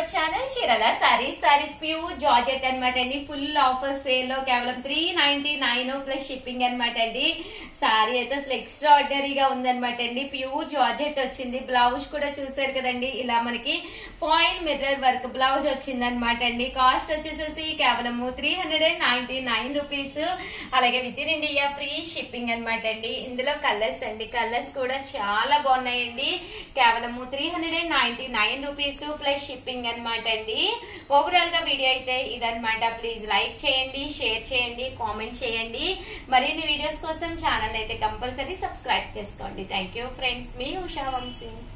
our channel చీరల saris saris pure georgette అనమాట అండి ఫుల్ ఆఫర్ సేల్ లో కేవలం three ninety nine plus shipping అనమాట అండి సారీ అయితే అసలు ఎక్స్ట్రా ఆర్డినరీగా ఉందన్నమాట అండి ప్యూర్ జార్జెట్ వచ్చింది బ్లౌజ్ కూడా చూసారు కదండి ఇలా మనకి ఫాయిల్ మిర్రర్ వర్క్ బ్లౌజ్ వచ్చింది అనమాట అండి కాస్ట్ వచ్చేసేసి కేవలం three hundred and ninety nine rupees అలాగే within India free shipping అనమాట అండి ఇందులో కలర్స్ అండి కలర్స్ కూడా చాలా బాగున్నాయండి కేవలం three hundred and ninety nine rupees plus shipping అనమాట అండి ఓవరాల్ గా వీడియో అయితే ఇదనమాట ప్లీజ్ లైక్ చేయండి షేర్ చేయండి కామెంట్ చేయండి మరిన్ని వీడియోస్ కోసం ఛానల్ అయితే కంపల్సరీ సబ్స్క్రైబ్ చేసుకోండి థ్యాంక్ యూ ఫ్రెండ్స్ మీ ఉషా వంశీ